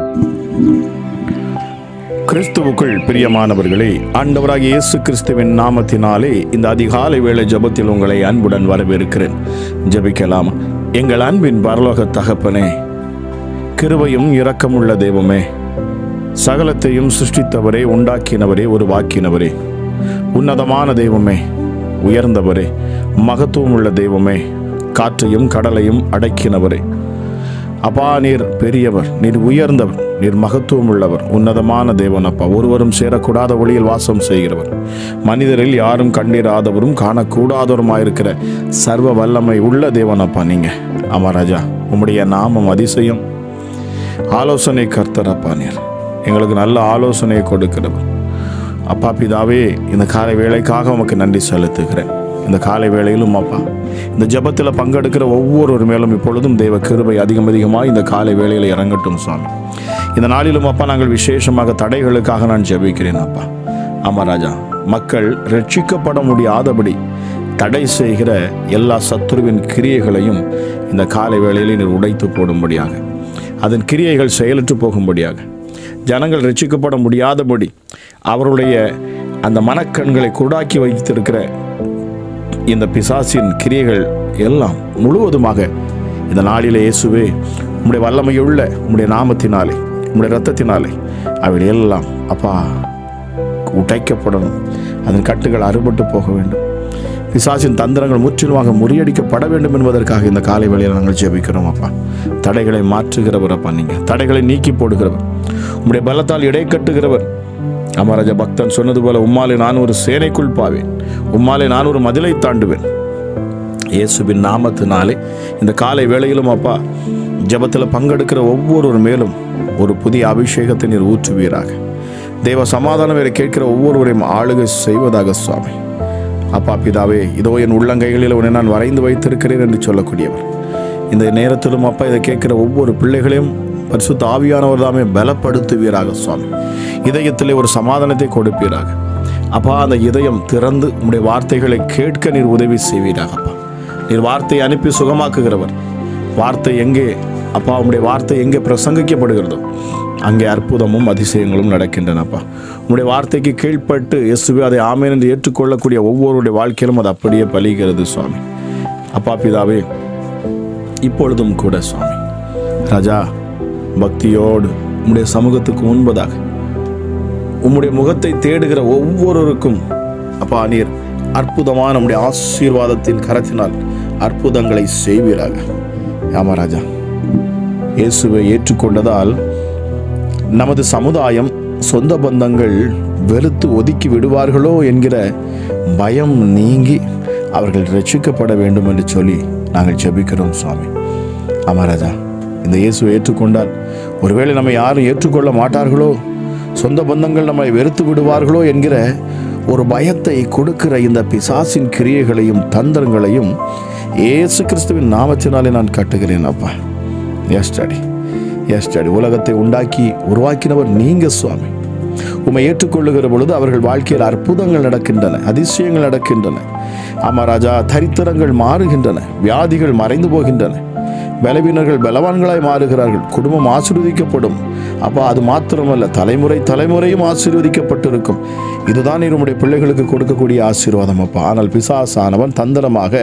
கிறிஸ்துவுக்குள் பிரியமானவர்களே ஆண்டவராகிய இயேசு கிறிஸ்துவின் நாமத்தினாலே இந்த அதிகாலை வேளை ஜெபத்தில் உங்களை அன்புடன் வரவேற்கிறேன் ஜெபிக்கலாம் எங்கள் அன்பின் பரலோக தகப்பனே கிருபையும் இரக்கமுள்ள தெய்வமே சகலத்தையும் சிருஷ்டித்தவரே உண்டாக்கினவரே உருவாக்கினவரே உன்னதமான தெய்வமே உயர்ந்தவரே மகத்துவம் உள்ள தெய்வமே காற்றையும் கடலையும் அடக்கினவரே அப்பா நீர் பெரியவர் நீர் உயர்ந்தவர் நீர் மகத்துவம் உள்ளவர் உன்னதமான தேவன் அப்பா ஒருவரும் சேரக்கூடாத ஒளியில் வாசம் செய்கிறவர் மனிதரில் யாரும் கண்டிராதவரும் காணக்கூடாதவருமாயிருக்கிற சர்வ வல்லமை உள்ள தேவன் அப்பா நீங்க ஆமா ராஜா உம்முடைய நாமம் அதிசயம் ஆலோசனை கர்த்தரப்பா நீர் எங்களுக்கு நல்ல ஆலோசனையை கொடுக்கிறவர் அப்பா பிதாவே இந்த காலை வேலைக்காக உமக்கு நன்றி செலுத்துகிறேன் இந்த காலை வேளையிலும் அப்பா இந்த ஜெபத்தில் பங்கெடுக்கிற ஒவ்வொருவர் மேலும் இப்பொழுதும் தெய்வ கிருபை அதிகம் அதிகமாக இந்த காலை வேளையில் இறங்கட்டும் சுவாமி இந்த நாளிலும் அப்பா நாங்கள் விசேஷமாக தடைகளுக்காக நான் ஜெபிக்கிறேன் அப்பா ஆமா ராஜா மக்கள் ரட்சிக்கப்பட முடியாதபடி தடை செய்கிற எல்லா சத்துருவின் கிரியைகளையும் இந்த காலை வேளையில் நீர் உடைத்து போடும்படியாக அதன் கிரியைகள் செயலற்று போகும்படியாக ஜனங்கள் ரட்சிக்கப்பட முடியாதபடி அவருடைய அந்த மனக்கண்களை குருடாக்கி வைத்திருக்கிற இந்த பிசாசின் கிரியைகள் எல்லாம் முழுவதுமாக இந்த நாளிலே இயேசுவே உம்முடைய வல்லமையுள்ள உம்முடைய நாமத்தினாலே உம்முடைய இரத்தத்தினாலே அவை எல்லாம் அப்பா உடைக்கப்படணும் அதன் கட்டுகள் அறுபட்டு போக வேண்டும் பிசாசின் தந்திரங்கள் முற்றிலுமாக முறியடிக்கப்பட வேண்டும் என்பதற்காக இந்த காலை வேளையில் நாங்கள் ஜெபிக்கிறோம் அப்பா தடைகளை மாற்றுகிறவர் அப்பா நீங்க தடைகளை நீக்கி போடுகிறவர் உம்முடைய பலத்தால் இடை கட்டுகிறவர் அமராஜ பக்தன் சொன்னது போல உம்மாலே நான் ஒரு சேனைக்குள் பாவேன் உம்மாலே நான் ஒரு மதிலை தாண்டுவேன் இயேசுவின் நாமத்தினாலே இந்த காலை வேளையிலும் அப்பா ஜெபத்தில் பங்கெடுக்கிற ஒவ்வொருவர் மேலும் ஒரு புதிய அபிஷேகத்தை நீர் ஊற்றுவீராக தேவ சமாதானம் வேறு கேட்கிற ஒவ்வொருவரையும் ஆளுகை செய்வதாக சுவாமி அப்பா பிதாவே இதோ என் உள்ளங்கைகளில் உன்னை நான் வரைந்து வைத்திருக்கிறேன் என்று சொல்லக்கூடியவர் இந்த நேரத்திலும் அப்பா இதை கேட்கிற ஒவ்வொரு பிள்ளைகளையும் பரிசுத்த ஆவியானவர் தாமே பலப்படுத்துவீராக சுவாமி இதயத்திலே ஒரு சமாதானத்தை கொடுப்பீராக அப்பா அந்த இதயம் திறந்து உம்முடைய வார்த்தைகளை கேட்க நீர் உதவி செய்வீராக அப்பா நீர் வார்த்தையை அனுப்பி சுகமாக்குகிறவர் வார்த்தை எங்கே அப்பா உம்முடைய வார்த்தை எங்கே பிரசங்கிக்கப்படுகிறதோ அங்கே அற்புதமும் அதிசயங்களும் நடக்கின்றனப்பா உம்முடைய வார்த்தைக்கு கீழ்ப்பட்டு இயேசுவே அதை ஆமேன் என்று ஏற்றுக்கொள்ளக்கூடிய ஒவ்வொருடைய வாழ்க்கையிலும் அது அப்படியே பலிகிறது சுவாமி அப்பா பிதாவே இப்பொழுதும் கூட சுவாமி ராஜா பக்தியோடு உம்முடைய சமூகத்துக்கு முன்பதாக உம்முடைய முகத்தை தேடுகிற ஒவ்வொருவருக்கும் அப்பா நீர் அற்புதமான உம்முடைய ஆசீர்வாதத்தின் கரத்தினால் அற்புதங்களை செய்வீராக ஆமா ராஜா இயேசுவை ஏற்றுக்கொண்டதால் நமது சமுதாயம் சொந்த பந்தங்கள் வெறுத்து ஒதுக்கி விடுவார்களோ என்கிற பயம் நீங்கி அவர்கள் ரட்சிக்கப்பட வேண்டும் என்று சொல்லி நாங்கள் ஜெபிக்கிறோம் சுவாமி ஆமா ராஜா இந்த இயேசுவை ஏற்றுக்கொண்டால் ஒருவேளை நம்ம யாரும் ஏற்றுக்கொள்ள மாட்டார்களோ சொந்த பந்தங்கள் நம்மை வெறுத்து விடுவார்களோ என்கிற ஒரு பயத்தை கொடுக்கிற இந்த பிசாசின் கிரியைகளையும் தந்திரங்களையும் இயேசு கிறிஸ்துவின் நாமத்தினாலே நான் கட்டுகிறேன் அப்பா எஸ் டாடி எஸ் டாடி உலகத்தை உண்டாக்கி உருவாக்கினவர் நீங்க சுவாமி உம்மை ஏற்றுக்கொள்ளுகிற பொழுது அவர்கள் வாழ்க்கையில் அற்புதங்கள் நடக்கின்றன அதிசயங்கள் நடக்கின்றன ஆமா ராஜா தரித்திரங்கள் மாறுகின்றன வியாதிகள் மறைந்து போகின்றன பலவீனர்கள் பலவான்களாய் மாறுகிறார்கள் குடும்பம் ஆசீர்வதிக்கப்படும் அப்பா அது மாத்திரமல்ல தலைமுறை தலைமுறையும் ஆசீர்வதிக்கப்பட்டிருக்கும் இதுதான் நம்முடைய பிள்ளைகளுக்கு கொடுக்கக்கூடிய ஆசீர்வாதம் அப்பா ஆனால் பிசாசானவன் தந்திரமாக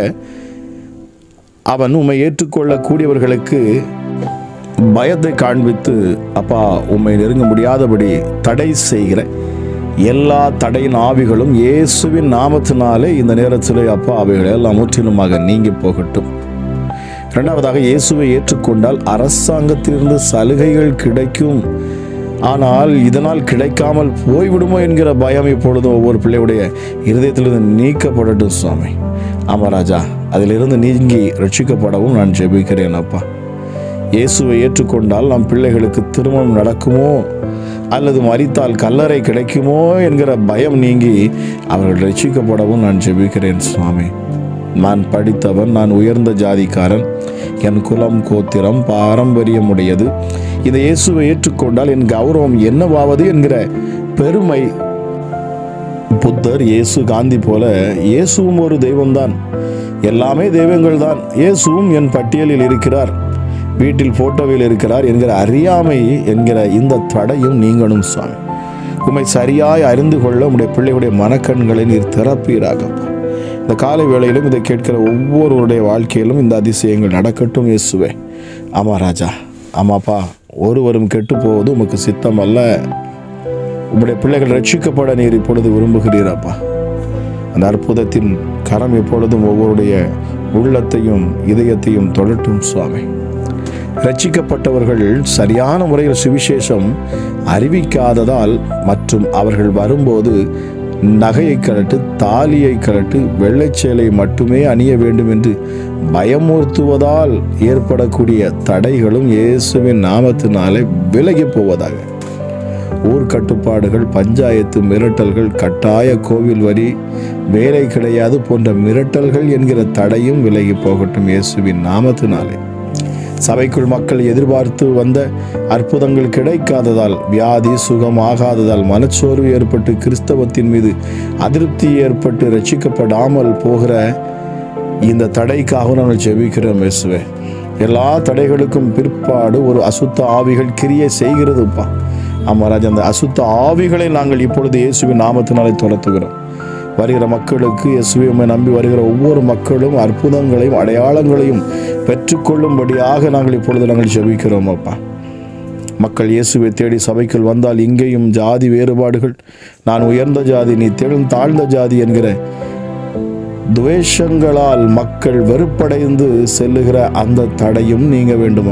அவன் உம்மை ஏற்றுக்கொள்ளக்கூடியவர்களுக்கு பயத்தை காண்பித்து அப்பா உம்மை நெருங்க முடியாதபடி தடை செய்கிற எல்லா தடையின் ஆவிகளும் இயேசுவின் நாமத்தினாலே இந்த நேரத்திலே அப்பா அவைகள் எல்லாம் முற்றிலுமாக நீங்கி போகட்டும் இரண்டாவதாக இயேசுவை ஏற்றுக்கொண்டால் அரசாங்கத்திலிருந்து சலுகைகள் கிடைக்கும் ஆனால் இதனால் கிடைக்காமல் போய்விடுமோ என்கிற பயம் இப்பொழுதும் ஒவ்வொரு பிள்ளையுடைய இருதயத்திலிருந்து நீக்கப்படட்டும் சுவாமி ஆமா ராஜா அதிலிருந்து நீங்கி ரட்சிக்கப்படவும் நான் ஜெபிக்கிறேன் அப்பா இயேசுவை ஏற்றுக்கொண்டால் நம் பிள்ளைகளுக்கு திருமணம் நடக்குமோ அல்லது மறித்தால் கல்லறை கிடைக்குமோ என்கிற பயம் நீங்கி அவர்கள் ரட்சிக்கப்படவும் நான் ஜெபிக்கிறேன் சுவாமி நான் படித்தவன் நான் உயர்ந்த ஜாதிக்காரன் என் குலம் கோத்திரம் பாரம்பரியம் உடையது இதை இயேசுவை ஏற்றுக்கொண்டால் என் கௌரவம் என்னவாவது என்கிற பெருமை புத்தர் இயேசு காந்தி போல இயேசுவும் ஒரு தெய்வம்தான் எல்லாமே தெய்வங்கள் தான் இயேசுவும் என் பட்டியலில் இருக்கிறார் வீட்டில் போட்டோவில் இருக்கிறார் என்கிற அறியாமை என்கிற இந்த தடையும் நீங்கணும் சுவாமி உம்மை சரியாய் அறிந்து கொள்ள உம்முடைய பிள்ளைகளுடைய மனக்கண்களை நீர் திறப்பீராகப்பா இந்த காலை வேளையிலும் இதை கேட்கிற ஒவ்வொருவருடைய வாழ்க்கையிலும் இந்த அதிசயங்கள் நடக்கட்டும் இயேசுவே ஆமா ராஜா ஆமாப்பா ஒருவரும் கெட்டு போவது உமக்கு சித்தம் அல்ல உம்முடைய பிள்ளைகள் ரட்சிக்கப்பட நீர் இப்பொழுது விரும்புகிறீரப்பா அந்த அற்புதத்தின் கரம் எப்பொழுதும் ஒவ்வொருடைய உள்ளத்தையும் இதயத்தையும் தொடட்டும் சுவாமி ரட்சிக்கப்பட்டவர்கள் சரியான முறையில் சுவிசேஷம் அறிவிக்காததால் மற்றும் அவர்கள் வரும்போது நகையை கழட்டு தாலியை கழட்டு வெள்ளைச்சேலை மட்டுமே அணிய வேண்டும் என்று பயமுறுத்துவதால் ஏற்படக்கூடிய தடைகளும் இயேசுவின் நாமத்தினாலே விலகி போவதாக ஊர் கட்டுப்பாடுகள் பஞ்சாயத்து மிரட்டல்கள் கட்டாய கோவில் வரி வேலை கிடையாது போன்ற மிரட்டல்கள் என்கிற தடையும் விலகி போகட்டும் இயேசுவின் நாமத்தினாலே சபைக்குள் மக்கள் எதிர்பார்த்து வந்த அற்புதங்கள் கிடைக்காததால் வியாதி சுகம் ஆகாததால் மனச்சோர்வு ஏற்பட்டு கிறிஸ்தவத்தின் மீது அதிருப்தி ஏற்பட்டு ரட்சிக்கப்படாமல் போகிற இந்த தடைக்காக நாங்கள் ஜெபிக்கிறோம் இயேசுவே எல்லா தடைகளுக்கும் பிற்பாடு ஒரு அசுத்த ஆவிகள் கிரியை செய்கிறதுப்பா ஆமாராஜ் அந்த அசுத்த ஆவிகளை நாங்கள் இப்பொழுது இயேசுவின் நாமத்தினாலே துரத்துகிறோம் வருகிற மக்களுக்கு இயேசுவை உம்மை நம்பி வருகிற ஒவ்வொரு மக்களும் அற்புதங்களையும் அடையாளங்களையும் பெற்றுக்கொள்ளும்படியாக நாங்கள் இப்பொழுது நாங்கள் ஜெபிக்கிறோம் அப்பா மக்கள் இயேசுவை தேடி சபைக்குள் வந்தால் இங்கேயும் ஜாதி வேறுபாடுகள் நான் உயர்ந்த ஜாதி நீ தெழும் தாழ்ந்த ஜாதி என்கிற துவேஷங்களால் மக்கள் வெறுப்படைந்து செல்லுகிற அந்த தடையும் நீங்க வேண்டுமா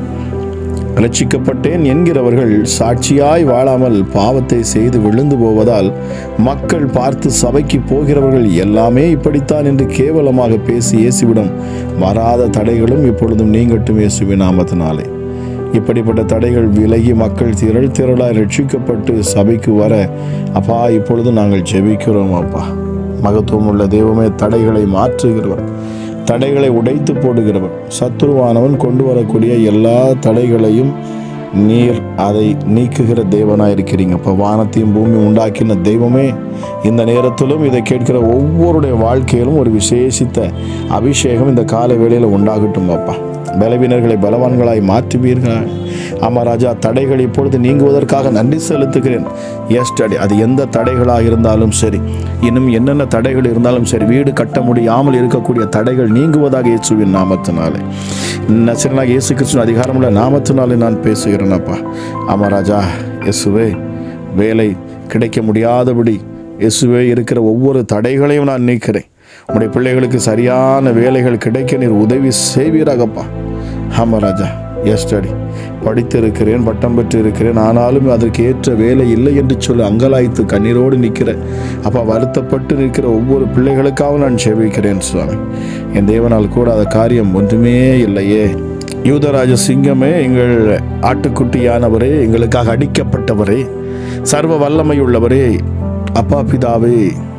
ரட்சிக்கப்பட்டேன் என்கிறவர்கள் சாட்சியாய் வாழாமல் பாவத்தை செய்து விழுந்து போவதால் மக்கள் பார்த்து சபைக்கு போகிறவர்கள் எல்லாமே இப்படித்தான் என்று கேவலமாக பேசி இயேசுவிடம் வராத தடைகளும் இப்பொழுதும் நீங்கட்டும் இயேசுவின் நாமத்தினாலே இப்படிப்பட்ட தடைகள் விலகி மக்கள் திரள் திரளாய் ரட்சிக்கப்பட்டு சபைக்கு வர அப்பா இப்பொழுது நாங்கள் ஜெபிக்கிறோம் அப்பா மகத்துவம் உள்ள தெய்வமே தடைகளை மாற்றுகிறவர் தடைகளை உடைத்து போடுகிறவர் சத்துருவானவன் கொண்டு வரக்கூடிய எல்லா தடைகளையும் நீர் அதை நீக்குகிற தேவனாக இருக்கிறீங்க இப்போ வானத்தையும் பூமி உண்டாக்கின தெய்வமே இந்த நேரத்திலும் இதை கேட்கிற ஒவ்வொருடைய வாழ்க்கையிலும் ஒரு விசேஷித்த அபிஷேகம் இந்த கால வேளையில் உண்டாகட்டும் அப்பா பலவீனர்களை பலவான்களாய் மாற்றுவீர்கள் ஆமா ராஜா தடைகள் இப்பொழுது நீங்குவதற்காக நன்றி செலுத்துகிறேன் எஸ்டடி அது எந்த தடைகளாக இருந்தாலும் சரி இன்னும் என்னென்ன தடைகள் இருந்தாலும் சரி வீடு கட்ட முடியாமல் இருக்கக்கூடிய தடைகள் நீங்குவதாக இயேசுவின் நாமத்தினாலே நசரனாக இயேசு கிறிஸ்துவின் அதிகாரமுள்ள நாமத்தினாலே நான் பேசுகிறேன் அப்பா ஆமா ராஜா இயேசுவே வேலை கிடைக்க முடியாதபடி இயேசுவே இருக்கிற ஒவ்வொரு தடைகளையும் நான் நீக்கிறேன் உடைய பிள்ளைகளுக்கு சரியான வேலைகள் கிடைக்க நீர் உதவி செய்வீராகப்பா ஆமா ராஜா எஸ்டடி படித்திருக்கிறேன் பட்டம் பெற்று இருக்கிறேன் ஆனாலும் அதற்கு ஏற்ற வேலை இல்லை என்று சொல்லி அங்கலாய்த்து கண்ணீரோடு நிற்கிற அப்பா வருத்தப்பட்டு நிற்கிற ஒவ்வொரு பிள்ளைகளுக்காகவும் நான் செபிக்கிறேன் சுவாமி என் தேவனால் கூடாத காரியம் ஒன்றுமே இல்லையே யூதராஜ சிங்கமே எங்கள் ஆட்டுக்குட்டியானவரே எங்களுக்காக அடிக்கப்பட்டவரே சர்வ வல்லமையுள்ளவரே அப்பா பிதாவே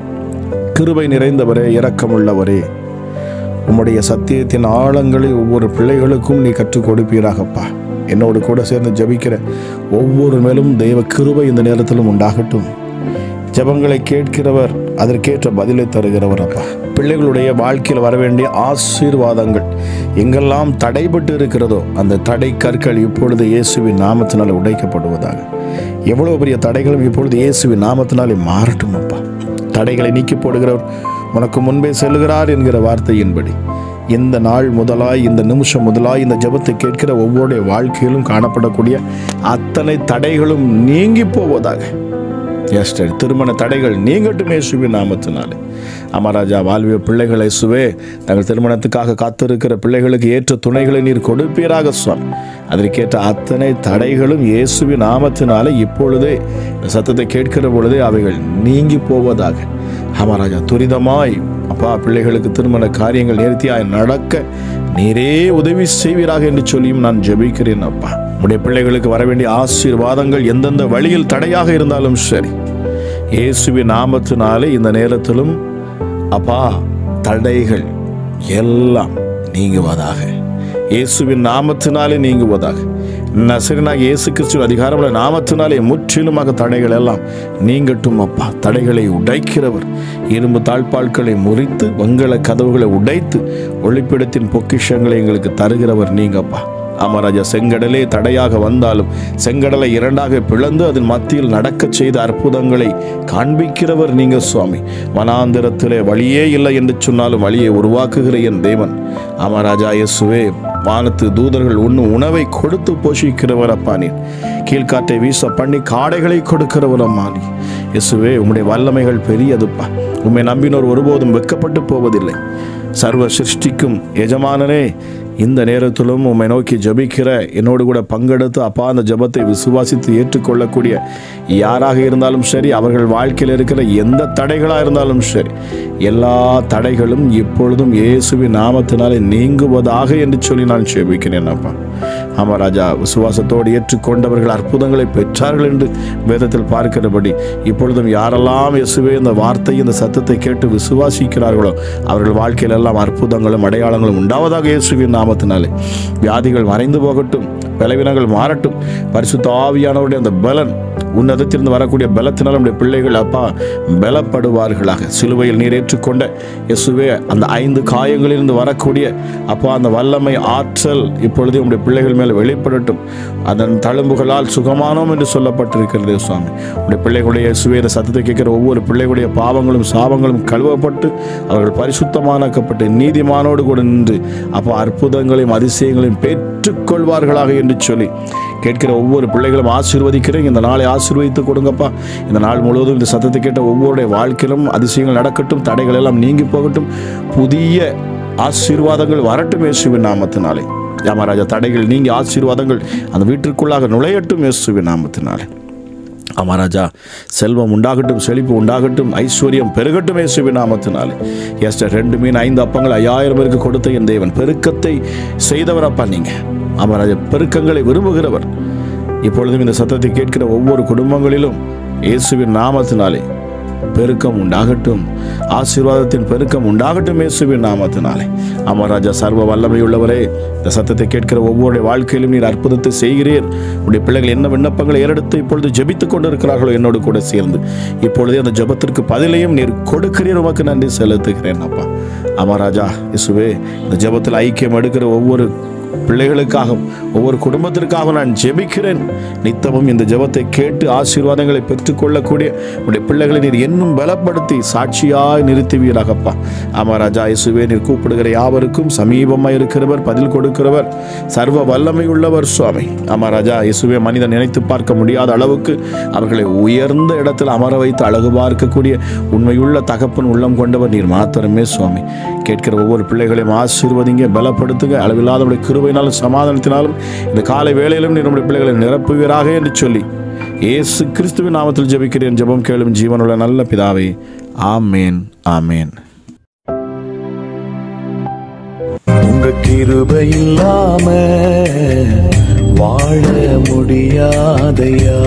கிருபை நிறைந்தவரே இரக்கமுள்ளவரே உம்முடைய சத்தியத்தின் ஆழங்களை ஒவ்வொரு பிள்ளைகளுக்கும் நீ கற்றுக் கொடுப்பீராகப்பா என்னோடு கூட சேர்ந்து ஜெபிக்கிற ஒவ்வொரு மேலும் தெய்வ கிருபை இந்த நேரத்திலும் உண்டாகட்டும் ஜெபங்களை கேட்கிறவர் அதற்கேற்ற பதிலை தருகிறவர் அப்பா பிள்ளைகளுடைய வாழ்க்கையில் வர வேண்டிய ஆசீர்வாதங்கள் எங்கெல்லாம் தடைபட்டு இருக்கிறதோ அந்த தடை கற்கள் இப்பொழுது இயேசுவின் நாமத்தினால் உடைக்கப்படுவதாக எவ்வளவு பெரிய தடைகளும் இப்பொழுது இயேசுவின் நாமத்தினாலே மாறட்டும் அப்பா தடைகளை நீக்கி போடுகிறவர் உனக்கு முன்பே செல்லுகிறார் என்கிற வார்த்தையின்படி இந்த நாள் முதலாய் இந்த நிமிஷம் முதலாய் இந்த ஜெபத்தை கேட்கிற ஒவ்வொருடைய வாழ்க்கையிலும் காணப்படக்கூடிய அத்தனை தடைகளும் நீங்கி போவதாக எஸ்டர் திருமண தடைகள் நீங்கட்டும் இயேசுவின் நாமத்தினாலே அமராஜா வாழ்விய பிள்ளைகளை சுவே தங்கள் திருமணத்துக்காக காத்திருக்கிற பிள்ளைகளுக்கு ஏற்ற துணைகளை நீர் கொடுப்பீராக சுவாமி அதற்கேற்ற அத்தனை தடைகளும் இயேசுவின் நாமத்தினாலே இப்பொழுதே இந்த சத்தத்தை கேட்கிற பொழுதே அவைகள் நீங்கி போவதாக அமராஜா துரிதமாய் அப்பா பிள்ளைகளுக்கு திருமண காரியங்கள் நேர்த்தியாய் நடக்க நீரே உதவி செய்வீராக என்று சொல்லியும் நான் ஜெபிக்கிறேன் அப்பா உடைய பிள்ளைகளுக்கு வர வேண்டிய ஆசீர்வாதங்கள் எந்தெந்த வழியில் தடையாக இருந்தாலும் சரி இயேசுவின் நாமத்தினாலே இந்த நேரத்திலும் அப்பா தடைகள் எல்லாம் நீங்குவதாக இயேசுவின் நாமத்தினாலே நீங்குவதாக நசரனாக இயேசு கிறிஸ்து அதிகாரமுள்ள நாமத்தினாலே முற்றிலுமாக தடைகள் எல்லாம் நீங்கட்டும் அப்பா தடைகளை உடைக்கிறவர் இரும்பு தாழ்பால்களை முறித்து வங்கள கதவுகளை உடைத்து ஒளிப்பிடத்தின் பொக்கிஷங்களை எங்களுக்கு தருகிறவர் நீங்கப்பா அமராஜா செங்கடலே தடையாக வந்தாலும் செங்கடலை இரண்டாக பிளந்து அதன் மத்தியில் நடக்கச் செய்த அற்புதங்களை காண்பிக்கிறவர் நீங்க சுவாமி வனாந்திரத்திலே வழியே இல்லை என்று சொன்னாலும் வழியை உருவாக்குகிற என் தேவன் அமராஜா இயேசுவே வானத்து தூதர்கள் உண்ணும் உணவை கொடுத்து போஷிக்கிறவர் அப்பா நீர் கீழ்காற்றை வீச பண்ணி காடைகளை கொடுக்கிறவர் அம்மா நீ இயேசுவே உம்முடைய வல்லமைகள் பெரியதுப்பா உம்மை நம்பினோர் ஒருபோதும் வெக்கப்பட்டு போவதில்லை சர்வ சிருஷ்டிக்கும் எஜமானனே இந்த நேரத்திலும் உம்மை நோக்கி ஜபிக்கிற என்னோடு கூட பங்கெடுத்து அப்பா அந்த ஜபத்தை விசுவாசித்து ஏற்றுக்கொள்ளக்கூடிய யாராக இருந்தாலும் சரி அவர்கள் வாழ்க்கையில் இருக்கிற எந்த தடைகளாக இருந்தாலும் சரி எல்லா தடைகளும் இப்பொழுதும் இயேசுவின் நாமத்தினாலே நீங்குவதாக என்று சொல்லி நான் ஜெபிக்கிறேன் அப்பா ஆமாம் ராஜா விசுவாசத்தோடு ஏற்றுக்கொண்டவர்கள் அற்புதங்களை பெற்றார்கள் என்று வேதத்தில் பார்க்கிறபடி இப்பொழுதும் யாரெல்லாம் இயேசுவே இந்த வார்த்தை இந்த சத்தத்தை கேட்டு விசுவாசிக்கிறார்களோ அவர்கள் வாழ்க்கையில் எல்லாம் அற்புதங்களும் அடையாளங்களும் உண்டாவதாக இயேசுவின் நாமத்தினாலே வியாதிகள் மறைந்து போகட்டும் பலவீனங்கள் மாறட்டும் பரிசுத்த ஆவியானவருடைய அந்த பலன் உன்னதத்திலிருந்து வரக்கூடிய பலத்தினால் நம்முடைய பிள்ளைகள் அப்பா பலப்படுவார்களாக சிலுவையில் நீர் ஏற்றுக்கொண்ட இயேசுவே அந்த ஐந்து காயங்களிலிருந்து வரக்கூடிய அப்பா அந்த வல்லமை ஆற்றல் இப்பொழுது உங்களுடைய பிள்ளைகள் மேல் வெளிப்படட்டும் அதன் தழும்புகளால் சுகமானோம் என்று சொல்லப்பட்டிருக்கிறது சுவாமி உடைய பிள்ளைகளுடைய இயேசுவே இந்த சத்தத்தை கேட்கிற ஒவ்வொரு பிள்ளைகளுடைய பாவங்களும் சாபங்களும் கழுவப்பட்டு அவர்கள் பரிசுத்தமானாக்கப்பட்டு நீதிமானோடு கூட நின்று அப்போ அற்புதங்களையும் அதிசயங்களையும் பெற்றுக்கொள்வார்களாக என்று சொல்லி கேட்கிற ஒவ்வொரு பிள்ளைகளும் ஆசீர்வதிக்கிறேன் இந்த நாளை ஆசீர்வதித்து கொடுங்கப்பா இந்த நாள் முழுவதும் இந்த சத்தத்தை கேட்ட ஒவ்வொருடைய வாழ்க்கையிலும் அதிசயங்கள் நடக்கட்டும் தடைகள் எல்லாம் நீங்கி போகட்டும் புதிய ஆசீர்வாதங்கள் வரட்டும் இயேசுவின் நாமத்தினாலே யாமராஜா தடைகள் நீங்கி ஆசீர்வாதங்கள் அந்த வீட்டிற்குள்ளாக நுழையட்டும் இயேசுவின் நாமத்தினாலே அமராஜா செல்வம் உண்டாகட்டும் செழிப்பு உண்டாகட்டும் ஐஸ்வர்யம் பெருகட்டும் இயேசுவின் நாமத்தினாலே எஸ்டர் ரெண்டு மீன் ஐந்து அப்பங்கள் ஐயாயிரம் பேருக்கு கொடுத்த என் தேவன் பெருக்கத்தை செய்தவர் அப்பா நீங்க அமராஜா பெருக்கங்களை விரும்புகிறவர் இப்பொழுதும் இந்த சத்தத்தை கேட்கிற ஒவ்வொரு குடும்பங்களிலும் இயேசுவின் நாமத்தினாலே பெருக்கம் உண்டாகட்டும் ஆசீர்வாதத்தின் பெருக்கம் உண்டாகட்டும் இயேசுவின் நாமத்தினாலே அமராஜா சர்வ வல்லமையுள்ளவரே இந்த சத்தத்தை கேட்கிற ஒவ்வொரு வாழ்க்கையிலும் நீர் அற்புதத்தை செய்கிறீர் உடைய பிள்ளைகள் என்ன விண்ணப்பங்களை ஏறெடுத்து இப்பொழுது ஜெபித்துக் கொண்டிருக்கிறார்களோ என்னோடு கூட சேர்ந்து இப்பொழுதே அந்த ஜெபத்திற்கு பதிலையும் நீர் கொடுக்கிறீர் உமக்கு நன்றி செலுத்துகிறேன் அப்பா அமராஜா இசுவே இந்த ஜெபத்தில் ஐக்கியம் எடுக்கிற ஒவ்வொரு பிள்ளைகளுக்காகவும் ஒவ்வொரு குடும்பத்திற்காகவும் நான் ஜெபிக்கிறேன் நித்தமும் இந்த ஜெபத்தை கேட்டு ஆசீர்வாதங்களை பெற்றுக்கொள்ளக்கூடிய உடைய பிள்ளைகளை நீர் இன்னும் பலப்படுத்தி சாட்சியாய் நிறுத்துவீராகப்பா ஆமா ராஜா இயேசுவே நீர் கூப்பிடுகிற யாவருக்கும் சமீபமாய் இருக்கிறவர் பதில் கொடுக்கிறவர் சர்வ வல்லமை உள்ளவர் சுவாமி ஆமா ராஜா இயேசுவே மனிதன் நினைத்து பார்க்க முடியாத அளவுக்கு அவர்களை உயர்ந்த இடத்தில் அமர வைத்து அழகு பார்க்கக்கூடிய உண்மையுள்ள தகப்பன் உள்ளம் கொண்டவர் நீர் மாத்திரமே சுவாமி கேட்கிற ஒவ்வொரு பிள்ளைகளையும் ஆசீர்வதிங்க பலப்படுத்துங்க அளவில்லாதவருடைய கிருபையினாலும் சமாதானத்தினாலும் இந்த காலை வேளையிலும் நீர் நம்முடைய பிள்ளைகளை நிரப்புவீராக என்று சொல்லி இயேசு கிறிஸ்துவின் நாமத்தில் ஜெபிக்கிறேன் ஜெபம் கேளும் ஜீவனுள்ள நல்ல பிதாவே ஆமேன் ஆமேன் உங்க கிருபை இல்லாம வாழ முடியாதையா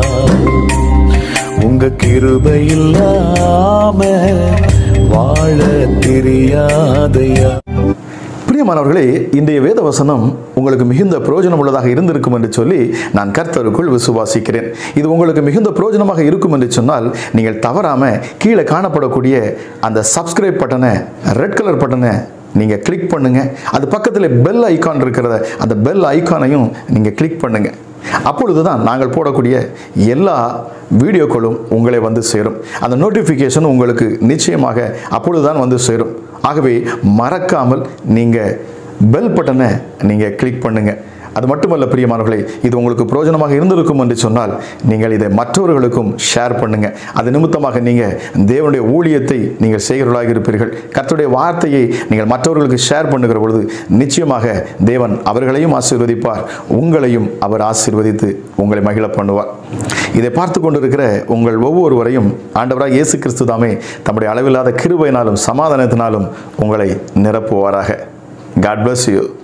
உங்க கிருபை இல்லாம வாழ தெரியாதையா பிரியமானவர்களே இன்றைய வேத வசனம் உங்களுக்கு மிகுந்த பிரயோஜனம் உள்ளதாக இருந்திருக்கும் என்று சொல்லி நான் கர்த்தருக்குள் விசுவாசிக்கிறேன் இது உங்களுக்கு மிகுந்த பிரயோஜனமாக இருக்கும் என்று சொன்னால் நீங்கள் தவறாம கீழே காணப்படக்கூடிய அந்த சப்ஸ்கிரைப் பட்டனை ரெட் கலர் பட்டனை நீங்கள் கிளிக் பண்ணுங்க அது பக்கத்தில் பெல் ஐகான் இருக்கிறத அந்த பெல் ஐகானையும் நீங்கள் கிளிக் பண்ணுங்க அப்பொழுது தான் நாங்கள் போடக்கூடிய எல்லா வீடியோக்களும் உங்களை வந்து சேரும் அந்த நோட்டிஃபிகேஷன் உங்களுக்கு நிச்சயமாக அப்பொழுது தான் வந்து சேரும் ஆகவே மறக்காமல் நீங்கள் பெல் பட்டனை நீங்கள் கிளிக் பண்ணுங்கள் அது மட்டுமல்ல பிரியமானவர்களே இது உங்களுக்கு பிரயோஜனமாக இருந்திருக்கும் என்று சொன்னால் நீங்கள் இதை மற்றவர்களுக்கும் ஷேர் பண்ணுங்க அது நிமித்தமாக நீங்கள் தேவனுடைய ஊழியத்தை நீங்கள் செய்கிறவர்களாக இருப்பீர்கள் கர்த்தருடைய வார்த்தையை நீங்கள் மற்றவர்களுக்கு ஷேர் பண்ணுகிற பொழுது நிச்சயமாக தேவன் அவர்களையும் ஆசீர்வதிப்பார் உங்களையும் அவர் ஆசீர்வதித்து உங்களை மகிழ பண்ணுவார் இதை பார்த்து கொண்டிருக்கிற உங்கள் ஒவ்வொருவரையும் ஆண்டவராக இயேசு கிறிஸ்து தாமே தம்முடைய அளவில்லாத கிருபையினாலும் சமாதானத்தினாலும் உங்களை நிரப்புவாராக காட் bless you